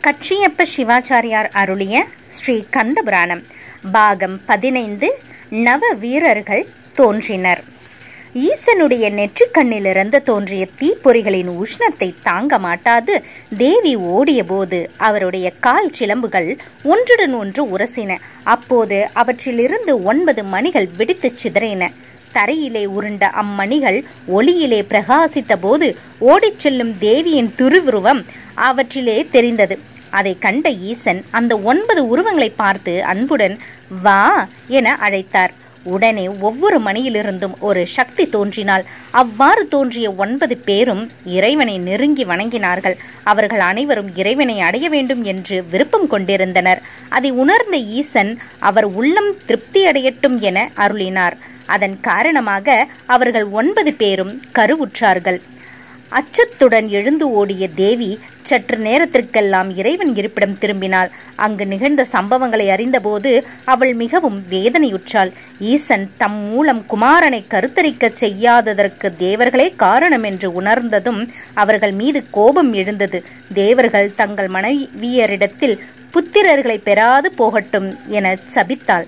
கச்சியப்ப சிவாச்சாரியார் அருளிய ஸ்ரீ கந்தபுராணம் பாகம் பதினைந்து நவ வீரர்கள் தோன்றினர் ஈசனுடைய நெற்றிக்கண்ணிலிருந்து தோன்றிய தீப்பொறிகளின் உஷ்ணத்தை தாங்க மாட்டாது தேவி ஓடியபோது அவருடைய கால் சிலம்புகள் ஒன்றுடன் ஒன்று உரசின அப்போது அவற்றிலிருந்து ஒன்பது மணிகள் வெடித்துச் சிதறின தரையிலே உருண்ட அம்மணிகள் ஒளியிலே பிரகாசித்த போது ஓடிச் செல்லும் தேவியின் திருவுருவம் அவற்றிலே தெரிந்தது அதை கண்ட ஈசன் அந்த ஒன்பது உருவங்களை பார்த்து அன்புடன் வா என அழைத்தார் உடனே ஒவ்வொரு மணியிலிருந்தும் ஒரு சக்தி தோன்றினால் அவ்வாறு தோன்றிய ஒன்பது பேரும் இறைவனை நெருங்கி வணங்கினார்கள் அவர்கள் அனைவரும் இறைவனை அடைய வேண்டும் என்று விருப்பம் கொண்டிருந்தனர் அதை உணர்ந்த ஈசன் அவர் உள்ளம் திருப்தி அடையட்டும் என அருளினார் அதன் காரணமாக அவர்கள் ஒன்பது பேரும் கருவுற்றார்கள் அச்சத்துடன் எழுந்து ஓடிய தேவி சற்று நேரத்திற்கெல்லாம் இறைவன் இருப்பிடம் திரும்பினாள் அங்கு நிகழ்ந்த சம்பவங்களை அறிந்தபோது அவள் மிகவும் வேதனையுற்றாள் ஈசன் தம் மூலம் குமாரனை கருத்தரிக்கச் செய்யாததற்கு தேவர்களே காரணம் என்று உணர்ந்ததும் அவர்கள் மீது கோபம் எழுந்தது தேவர்கள் தங்கள் மனைவியரிடத்தில் புத்திரர்களை பெறாது போகட்டும் என சபித்தாள்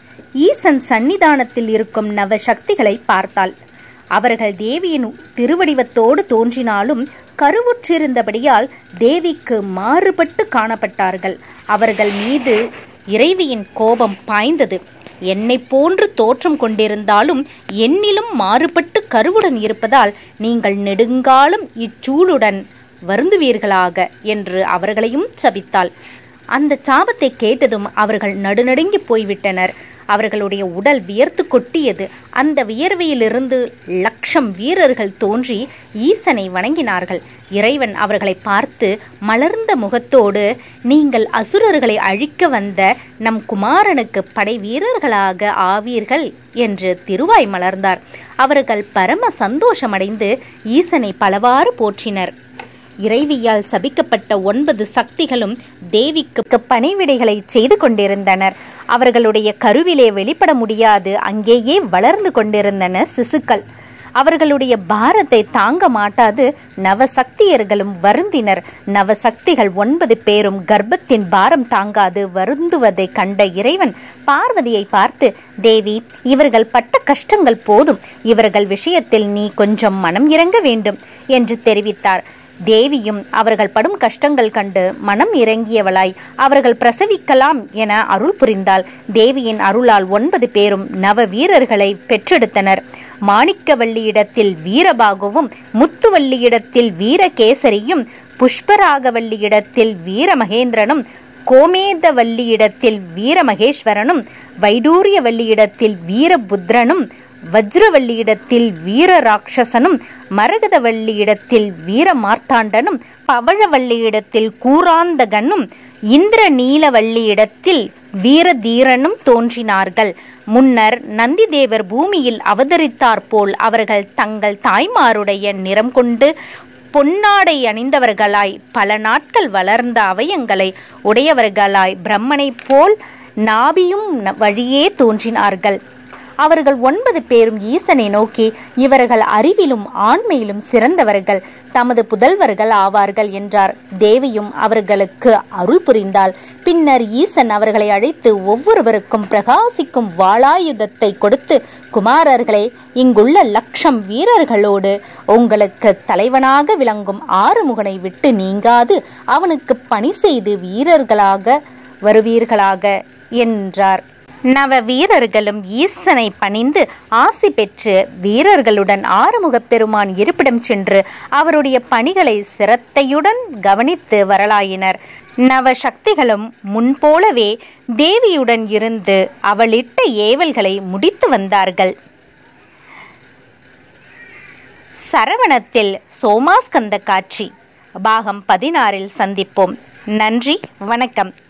ஈசன் சன்னிதானத்தில் இருக்கும் நவ சக்திகளை பார்த்தாள் அவர்கள் தேவியின் திருவடிவத்தோடு தோன்றினாலும் கருவுற்றிருந்தபடியால் தேவிக்கு மாறுபட்டு காணப்பட்டார்கள் அவர்கள் மீது இறைவியின் கோபம் பாய்ந்தது என்னை போன்று தோற்றம் கொண்டிருந்தாலும் என்னிலும் மாறுபட்டு கருவுடன் இருப்பதால் நீங்கள் நெடுங்காலம் இச்சூளுடன் வருந்துவீர்களாக என்று அவர்களையும் சபித்தாள் அந்த சாபத்தை கேட்டதும் அவர்கள் நடுநடுங்கி போய்விட்டனர் அவர்களுடைய உடல் வியர்த்து கொட்டியது அந்த வியர்வையிலிருந்து லட்சம் வீரர்கள் தோன்றி ஈசனை வணங்கினார்கள் இறைவன் அவர்களை பார்த்து மலர்ந்த முகத்தோடு நீங்கள் அசுரர்களை அழிக்க வந்த நம் குமாரனுக்கு படை வீரர்களாக ஆவீர்கள் என்று திருவாய் மலர்ந்தார் அவர்கள் பரம சந்தோஷமடைந்து ஈசனை பலவாறு போற்றினர் இறைவியால் சபிக்கப்பட்ட ஒன்பது சக்திகளும் தேவிக்கு பணிவிடைகளை செய்து கொண்டிருந்தனர் அவர்களுடைய கருவிலே வெளிப்பட முடியாது அங்கேயே வளர்ந்து கொண்டிருந்தன சிசுக்கள் அவர்களுடைய பாரத்தை தாங்க மாட்டாது நவசக்தியர்களும் வருந்தினர் நவசக்திகள் ஒன்பது பேரும் கர்ப்பத்தின் பாரம் தாங்காது வருந்துவதை கண்ட இறைவன் பார்வதியை பார்த்து தேவி இவர்கள் பட்ட கஷ்டங்கள் போதும் இவர்கள் விஷயத்தில் நீ கொஞ்சம் மனம் இறங்க வேண்டும் என்று தெரிவித்தார் தேவியும் அவர்கள் படும் கஷ்டங்கள் கண்டு மனம் இறங்கியவளாய் அவர்கள் பிரசவிக்கலாம் என அருள் புரிந்தாள் தேவியின் அருளால் ஒன்பது பேரும் நவ வீரர்களை பெற்றெடுத்தனர் மாணிக்கவல்லியிடத்தில் வீரபாகுவும் முத்துவல்லியிடத்தில் வீரகேசரியும் புஷ்பராகவல்லியிடத்தில் வீரமகேந்திரனும் கோமேதவல்லியிடத்தில் வீரமகேஸ்வரனும் வைடூரியவல்லியிடத்தில் வீரபுத்ரனும் வஜ்ரவல்லியிடத்தில் வீர ராட்சசனும் மரகதவல்லியிடத்தில் வீர மார்த்தாண்டனும் பவழவல்லியிடத்தில் கூராந்தகனும் இந்திரநீலவல்லியிடத்தில் வீரதீரனும் தோன்றினார்கள் முன்னர் நந்திதேவர் பூமியில் அவதரித்தார் போல் அவர்கள் தங்கள் தாய்மாருடைய நிறம் கொண்டு பொன்னாடை அணிந்தவர்களாய் பல நாட்கள் வளர்ந்த அவயங்களை உடையவர்களாய் பிரம்மனைப் போல் நாபியும் வழியே தோன்றினார்கள் அவர்கள் ஒன்பது பேரும் ஈசனை நோக்கி இவர்கள் அறிவிலும் ஆண்மையிலும் சிறந்தவர்கள் தமது புதல்வர்கள் ஆவார்கள் என்றார் தேவியும் அவர்களுக்கு அருள் புரிந்தாள் பின்னர் ஈசன் அவர்களை அழைத்து ஒவ்வொருவருக்கும் பிரகாசிக்கும் வாளாயுதத்தை கொடுத்து குமாரர்களே இங்குள்ள லட்சம் வீரர்களோடு உங்களுக்கு தலைவனாக விளங்கும் ஆறுமுகனை விட்டு நீங்காது அவனுக்கு பணி செய்து வீரர்களாக வருவீர்களாக என்றார் நவ வீரர்களும் ஈசனை பணிந்து ஆசி பெற்று வீரர்களுடன் ஆறுமுகப் பெருமான் இருப்பிடம் சென்று அவருடைய பணிகளை சிரத்தையுடன் கவனித்து வரலாயினர் நவ சக்திகளும் முன்போலவே தேவியுடன் இருந்து அவளிட்ட ஏவல்களை முடித்து வந்தார்கள் சரவணத்தில் சோமாஸ்கந்த காட்சி பாகம் பதினாறில் சந்திப்போம் நன்றி வணக்கம்